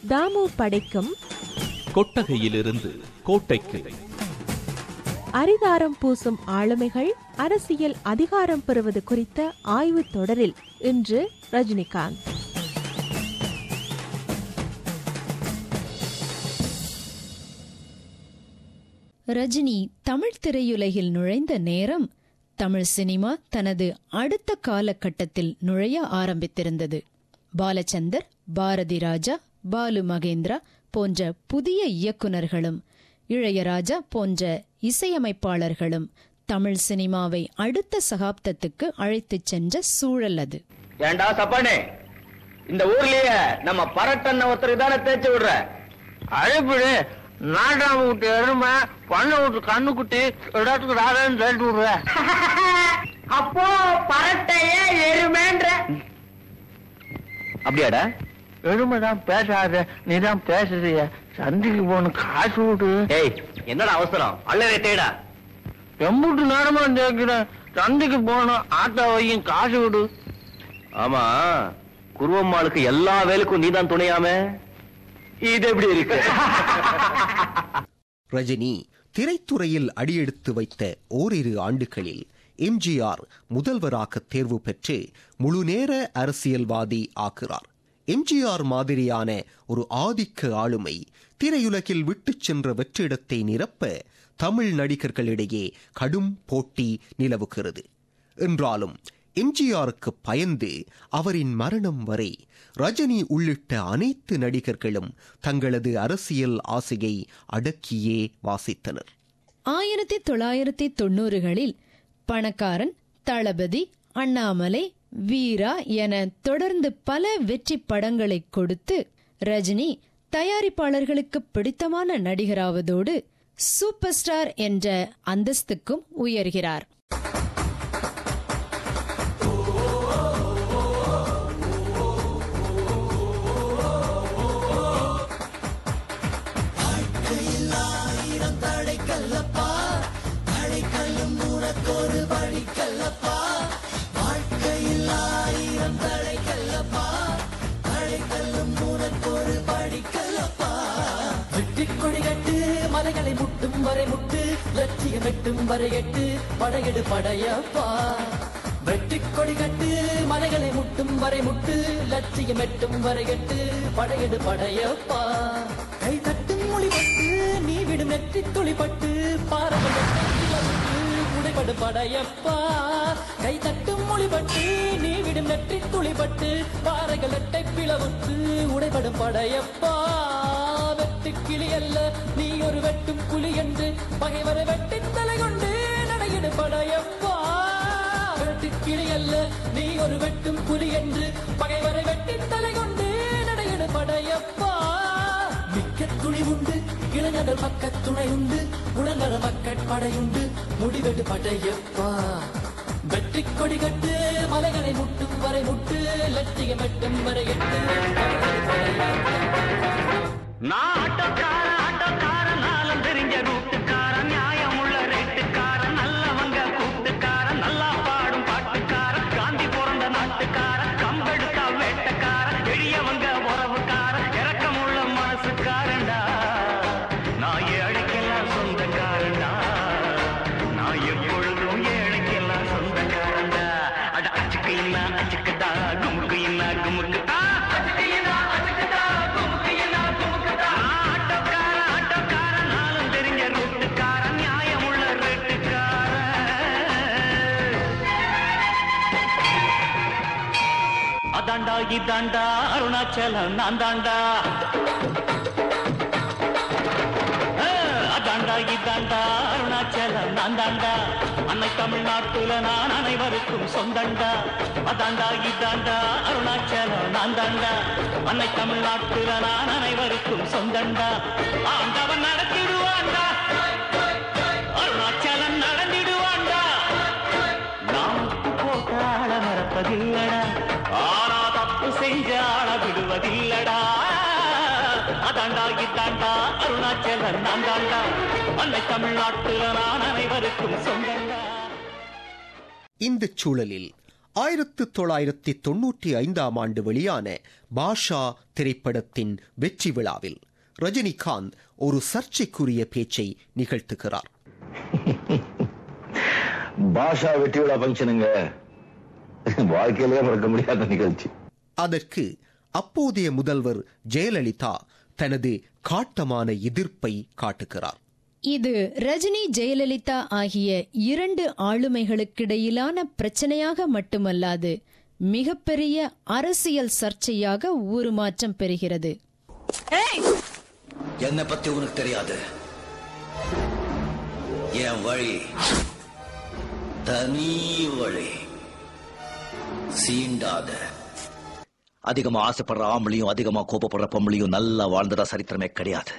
தாமு படைக்கும் கொட்டகையிலிருந்து கோட்டைக்கு அரிதாரம் பூசும் ஆளுமைகள் அரசியல் அதிகாரம் பெறுவது குறித்த ஆய்வுத் தொடரில் இன்று ரஜினிகாந்த் ரஜினி தமிழ் திரையுலகில் நுழைந்த நேரம் தமிழ் சினிமா தனது அடுத்த காலகட்டத்தில் நுழைய ஆரம்பித்திருந்தது பாலச்சந்தர் பாரதி ராஜா பாலு மகேந்திரா போன்ற புதிய இயக்குனர்களும் இளையராஜா போன்ற இசையமைப்பாளர்களும் தமிழ் சினிமாவை அடுத்த சகாப்தத்துக்கு அழைத்துச் சென்ற சூழல் அது ஏண்டா சப்பானே இந்த ஊர்லயே நம்ம பரட்டன்ன ஒருத்தருக்கு தானே தேய்ச்சி விடுற அழைப்பிடு நாட்டாம விட்டு எருமை பண்ண விட்டு கண்ணுக்குட்டி இடத்துக்கு ராதான்னு தேய்ச்சி விடுற அப்போ பரட்டைய எருமைன்ற அப்படியாடா எருமை தான் பேசாத நீ தான் பேசுறிய சந்திக்கு போன காசு விடு ஏய் என்னடா அவசரம் அல்லவே தேடா எம்புட்டு நேரமா கேட்கிறேன் சந்தைக்கு போகணும் ஆட்டோ வையும் காசு விடு ஆமா குருவம்மாளுக்கு எல்லா வேலைக்கும் நீதான் துணையாம இது எப்படி இருக்கு ரஜினி திரைத்துறையில் அடியெடுத்து வைத்த ஓரிரு ஆண்டுகளில் எம்ஜிஆர் முதல்வராக தேர்வு பெற்று முழுநேர அரசியல்வாதி ஆகிறார் எம்ஜிஆர் மாதிரியான ஒரு ஆதிக்க ஆளுமை திரையுலகில் விட்டுச் சென்ற வெற்றிடத்தை நிரப்ப தமிழ் நடிகர்களிடையே கடும் போட்டி நிலவுகிறது என்றாலும் எம்ஜிஆருக்கு பயந்து அவரின் மரணம் வரை ரஜினி உள்ளிட்ட அனைத்து நடிகர்களும் தங்களது அரசியல் ஆசையை அடக்கியே வாசித்தனர் ஆயிரத்தி தொள்ளாயிரத்தி தொண்ணூறுகளில் பணக்காரன் தளபதி அண்ணாமலை வீரா என தொடர்ந்து பல வெற்றி படங்களை கொடுத்து ரஜினி தயாரிப்பாளர்களுக்கு பிடித்தமான நடிகராவதோடு சூப்பர் ஸ்டார் என்ற அந்தஸ்துக்கும் உயர்கிறார் வெற்றிக்கொடி கட்டு மலைகளை முட்டும் வரை முட்டு லட்சியம் எட்டும் வரை எட்டு படையெடு படையப்பா வெற்றிக்கொடி கட்டு மலைகளை முட்டும் வரை முட்டு லட்சியம் எட்டும் வரை எட்டு படையெடு படையப்பா கை தட்டும் மொழிபட்டு நீ விடும் நெற்றி துளிப்பட்டு பாரம்பரிய உடைபடு படையப்பா கை தட்டும் மொழிபட்டு நீ விடும் நெற்றி துளிப்பட்டு பாறைகள் எட்டை பிளவுற்று உடைபடும் படையப்பா வெட்டு கிளி அல்ல நீ ஒரு வெட்டும் புலி என்று பகைவரை வெட்டி தலை கொண்டு நடையிடு படையப்பா வெட்டு கிளி அல்ல நீ ஒரு வெட்டும் புலி என்று பகைவரை வெட்டி தலை கொண்டு நடையிடு படையப்பா மிக்க துணி உண்டு இளைஞர்கள் பக்க துணை உண்டு உடல்நல மக்கள் படையுண்டு முடிவெடு படையப்பா வெற்றி கொடி கட்டு மலைகளை முட்டும் வரை முட்டு லட்சியம் எட்டும் வரை எட்டு நான் ஆட்டோக்கார ஆட்டோக்கார நாளும் தெரிஞ்ச ரூட்டுக்காரன் நியாயமுள்ள ரேட்டுக்காரன் நல்லவங்க கூட்டுக்காரன் நல்லா பாடும் பாட்டுக்காரன் காந்தி பிறந்த நாட்டுக்காரன் கம்பெடுத்தா வேட்டக்காரன் எளியவங்க உறவுக்காரன் இறக்கமுள்ள மனசுக்காரன்டா நான் ஏழைக்கெல்லாம் சொந்தக்காரன்டா நான் எப்பொழுதும் ஏழைக்கெல்லாம் சொந்தக்காரன்டா அட அச்சுக்கு இன்னா அச்சுக்குதா குமுக்கு இன்னா குமுக்கு ஆ, அச்சுக்கு இன்னா அச்சுக்குதா குமுக்கு இன்னா குமுக்குதா ஆட்டோக்கார ஆட்டோக்கார நாளும் தெரிஞ்ச ரூட்டுக்காரன் நியாயமுள்ள ரேட்டுக்காரன் அதாண்டா இதாண்டா அருணாச்சலம் நான் தாண்டா அதாண்டா இதாண்டா அருணாச்சலம் நான் தாண்டா அன்னை தமிழ்நாட்டுல நான் அனைவருக்கும் சொந்தண்டா அதாண்டா இதாண்டா அருணாச்சலம் நான் தாண்டா அன்னை தமிழ்நாட்டுல நான் அனைவருக்கும் சொந்தண்டா ஆண்டவன் நடத்திடுவாண்டா அருணாச்சலம் நடந்திடுவாண்டா நாம் போட்ட ஆள மறப்பதில்லடா ஆனா தப்பு செஞ்ச ஆள விடுவதில்லடா அதாண்டா இதாண்டா அருணாச்சலம் நான் தாண்டா அன்னை தமிழ்நாட்டுல நான் அனைவருக்கும் சொந்தண்டா இந்தச் சூழலில் ஆயிரத்து தொள்ளாயிரத்தி தொன்னூற்றி ஐந்தாம் ஆண்டு வெளியான பாஷா திரைப்படத்தின் வெற்றி விழாவில் ரஜினிகாந்த் ஒரு சர்ச்சைக்குரிய பேச்சை நிகழ்த்துகிறார் பாஷா வெற்றி விழா ஃபங்க்ஷனுங்க வாழ்க்கையிலே மறக்க முடியாத நிகழ்ச்சி அதற்கு அப்போதைய முதல்வர் ஜெயலலிதா தனது காட்டமான எதிர்ப்பை காட்டுகிறார் இது ரஜினி ஜெயலலிதா ஆகிய இரண்டு ஆளுமைகளுக்கிடையிலான பிரச்சனையாக மட்டுமல்லாது மிகப்பெரிய அரசியல் சர்ச்சையாக உருமாற்றம் பெறுகிறது என்னை பத்தி உனக்கு தெரியாது என் வழி தனி வழி சீண்டாத அதிகமா ஆசைப்படுற ஆம்பளையும் அதிகமா கோபப்படுற பொம்பளையும் நல்லா வாழ்ந்ததா சரித்திரமே கிடையாது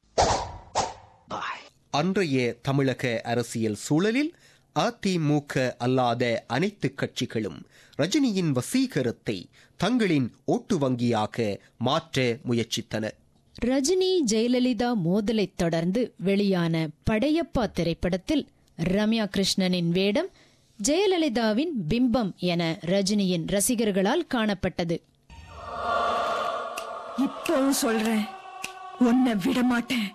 பாய் அன்றைய தமிழக அரசியல் சூழலில் அதிமுக அல்லாத அனைத்து கட்சிகளும் ரஜினியின் வசீகரத்தை தங்களின் ஓட்டு வங்கியாக மாற்ற முயற்சித்தன ரஜினி ஜெயலலிதா மோதலைத் தொடர்ந்து வெளியான படையப்பா திரைப்படத்தில் ரம்யா கிருஷ்ணனின் வேடம் ஜெயலலிதாவின் பிம்பம் என ரஜினியின் ரசிகர்களால் காணப்பட்டது இப்பவும் சொல்றேன் உன்னை விட மாட்டேன்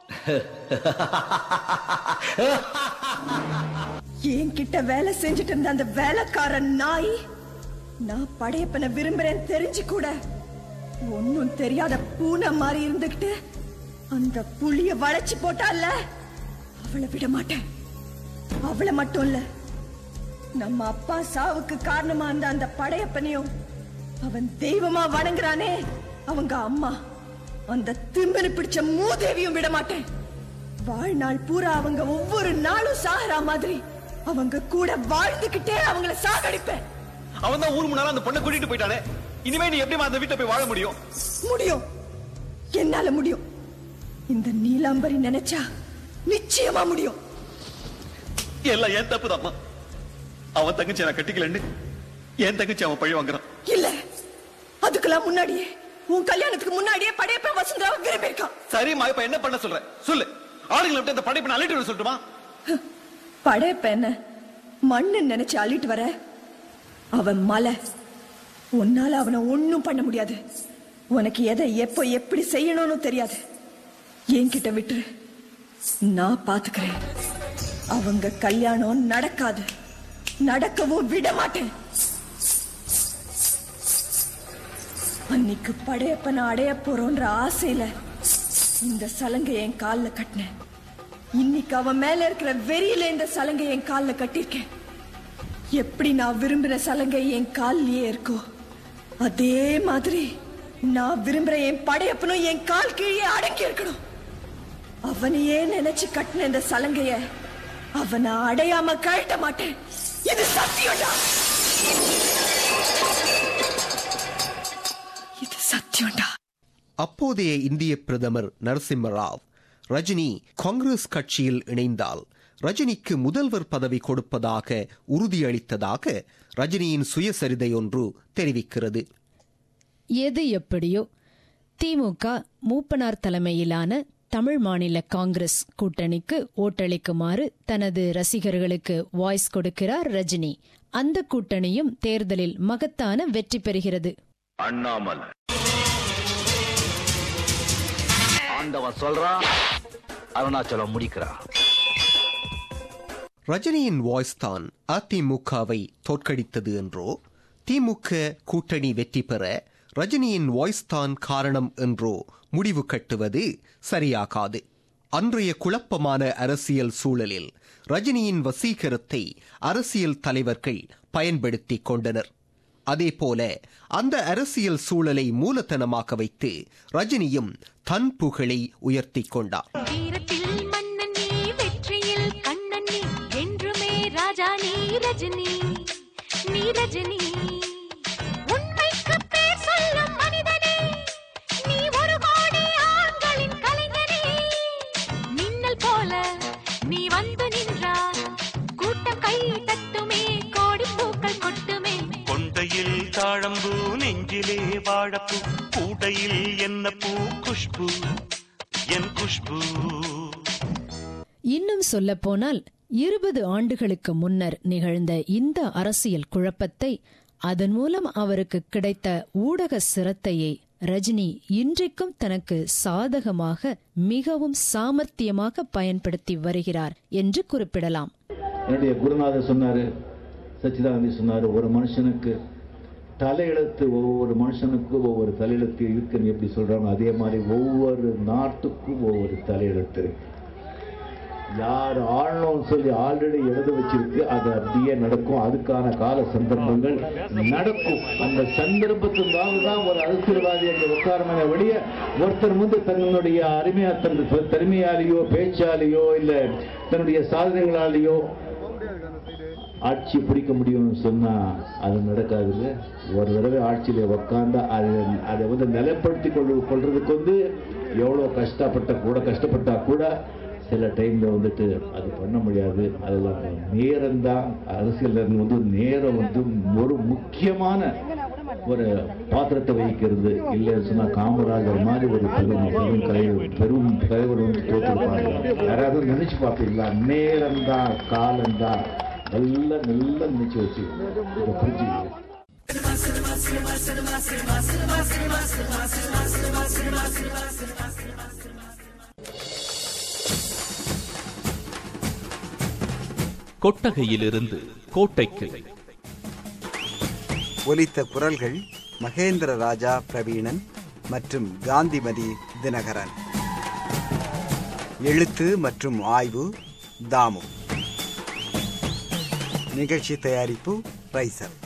என்கிட்ட வேலை செஞ்சுட்டு இருந்த அந்த வேலைக்காரன் நாய் நான் படையப்பனை விரும்புறேன் தெரிஞ்சு கூட ஒன்னும் தெரியாத பூனை மாதிரி இருந்துகிட்டு அந்த புளிய வளைச்சு போட்டால அவளை விட மாட்டேன் அவளை மட்டும் இல்ல நம்ம அப்பா சாவுக்கு காரணமா இருந்த அந்த படையப்பனையும் அவன் தெய்வமா வணங்குறானே அவங்க அம்மா அந்த திமிரு பிடிச்ச மூதேவியும் விட மாட்டேன் வாழ்நாள் பூரா அவங்க ஒவ்வொரு நாளும் சாகரா மாதிரி அவங்க கூட வாழ்ந்துகிட்டே அவங்கள சாகடிப்பேன் அவன் தான் ஊர் முன்னால அந்த பொண்ணை கூட்டிட்டு போயிட்டானே இனிமே நீ எப்படி அந்த வீட்டை போய் வாழ முடியும் முடியும் என்னால முடியும் இந்த நீலாம்பரி நினைச்சா நிச்சயமா முடியும் எல்லாம் ஏன் தப்புதாம்மா அவன் தங்கச்சி நான் கட்டிக்கலன்னு என் தங்கச்சி அவன் பழி வாங்குறான் இல்ல அதுக்கெல்லாம் முன்னாடியே உன் கல்யாணத்துக்கு முன்னாடியே படையப்ப வசுந்தராவை விரும்பி இருக்கான் சரிம்மா இப்ப என்ன பண்ண சொல்ற சொல்லு ஆளுங்களை விட்டு அந்த படைப்பை நான் அள்ளிட்டு வர சொல்லட்டுமா படையப்ப என்ன மண்ணு நினைச்சு அள்ளிட்டு வர அவன் மலை உன்னால அவனை ஒண்ணும் பண்ண முடியாது உனக்கு எதை எப்போ எப்படி செய்யணும்னு தெரியாது என்கிட்ட விட்டுரு நான் பாத்துக்கிறேன் அவங்க கல்யாணம் நடக்காது நடக்கவும் விட மாட்டேன் அன்னைக்கு படையப்ப நான் அடைய போறோன்ற ஆசையில இந்த சலங்கை என் கால்ல கட்டினேன் இன்னைக்கு அவன் மேல இருக்கிற வெறியில இந்த சலங்கை என் கால்ல கட்டிருக்கேன் எப்படி நான் விரும்பின சலங்கை என் கால்லயே இருக்கோ அதே மாதிரி நான் விரும்புற என் படையப்பனும் என் கால் கீழே அடங்கி இருக்கணும் அவனையே நினைச்சு கட்டின இந்த சலங்கைய அவனை அடையாம கழட்ட மாட்டேன் இது சத்தியம்டா இது சத்தியம்டா அப்போதைய இந்திய பிரதமர் நரசிம்ம ராவ் ரஜினி காங்கிரஸ் கட்சியில் இணைந்தால் ரஜினிக்கு முதல்வர் பதவி கொடுப்பதாக உறுதியளித்ததாக ரஜினியின் சுயசரிதை ஒன்று தெரிவிக்கிறது எது எப்படியோ திமுக மூப்பனார் தலைமையிலான தமிழ் மாநில காங்கிரஸ் கூட்டணிக்கு ஓட்டளிக்குமாறு தனது ரசிகர்களுக்கு வாய்ஸ் கொடுக்கிறார் ரஜினி அந்த கூட்டணியும் தேர்தலில் மகத்தான வெற்றி பெறுகிறது அண்ணாமலை ஆண்டவன் சொல்றான் அருணாச்சலம் முடிக்கிறான் ரஜினியின் வாய்ஸ் தான் அதிமுகவை தோற்கடித்தது என்றோ திமுக கூட்டணி வெற்றி பெற ரஜினியின் வாய்ஸ் தான் காரணம் என்றோ முடிவு கட்டுவது சரியாகாது அன்றைய குழப்பமான அரசியல் சூழலில் ரஜினியின் வசீகரத்தை அரசியல் தலைவர்கள் பயன்படுத்திக் கொண்டனர் அதேபோல அந்த அரசியல் சூழலை மூலதனமாக வைத்து ரஜினியும் தன் புகழை உயர்த்திக் கொண்டார் வீரத்தில் மன்னன் நீ வெற்றியில் கண்ணன் நீ என்றுமே ராஜா நீ ரஜினி நீ ரஜினி உண்மைக்கு பேர் சொல்லும் மனிதனே நீ ஒரு கோடி ஆண்களின் கலைஞனே மின்னல் போல நீ வந்து நின்றாய் கூட்டம் கை தட்டுமே கோடி பூக்கள் கொட்டுமே கொண்டையில் தாழம்பூ நெஞ்சிலே வாழப்பூ கூடையில் என்ன பூ குஷ்பு என் குஷ்பு இன்னும் சொல்லப்போனால் இருபது ஆண்டுகளுக்கு முன்னர் நிகழ்ந்த இந்த அரசியல் குழப்பத்தை அதன் மூலம் அவருக்கு கிடைத்த ஊடக சிரத்தையை ரஜினி இன்றைக்கும் தனக்கு சாதகமாக மிகவும் சாமர்த்தியமாக பயன்படுத்தி வருகிறார் என்று குறிப்பிடலாம் என்னுடைய குருநாதர் சொன்னாரு சச்சிதானந்தி சொன்னாரு ஒரு மனுஷனுக்கு தலையெழுத்து ஒவ்வொரு மனுஷனுக்கும் ஒவ்வொரு தலையெழுத்து இருக்குன்னு எப்படி சொல்றாங்க அதே மாதிரி ஒவ்வொரு நாட்டுக்கும் ஒவ்வொரு தலையெழுத்து இருக்கு யார் ஆழணும்னு சொல்லி ஆல்ரெடி எழுத வச்சிருக்கு அது அப்படியே நடக்கும் அதுக்கான கால சந்தர்ப்பங்கள் நடக்கும் அந்த சந்தர்ப்பத்திற்காக தான் ஒரு அரசியல்வாதி அங்கே உட்காரமான வெளிய ஒருத்தர் வந்து தன்னுடைய அருமையா தன் தனிமையாலேயோ பேச்சாலேயோ இல்ல தன்னுடைய சாதனைகளாலேயோ ஆட்சி பிடிக்க முடியும்னு சொன்னா அது நடக்காதுல்ல ஒரு தடவை ஆட்சியில உக்காந்தா அது அதை வந்து நிலைப்படுத்தி கொள் கொள்றதுக்கு வந்து எவ்வளோ கஷ்டப்பட்ட கூட கஷ்டப்பட்டா கூட சில டைம்ல வந்துட்டு அது பண்ண முடியாது அதெல்லாம் நேரம்தான் அரசியல் வந்து நேரம் வந்து ஒரு முக்கியமான ஒரு பாத்திரத்தை வகிக்கிறது இல்லைன்னு சொன்னா காமராஜர் மாதிரி ஒரு பெரும் பெரும் தலைவர் பெரும் தலைவர் வந்து தோற்றுப்பாங்க யாராவது நினைச்சு பார்ப்பீங்களா நேரம்தான் காலம்தான் நல்லா நல்லா நினைச்சு வச்சு இதை புரிஞ்சுக்கணும் கொட்டகையிலிருந்து கோட்டைக்கு ஒலித்த குரல்கள் மகேந்திர ராஜா பிரவீணன் மற்றும் காந்திமதி தினகரன் எழுத்து மற்றும் ஆய்வு தாமு நிகழ்ச்சி தயாரிப்பு ரைசர்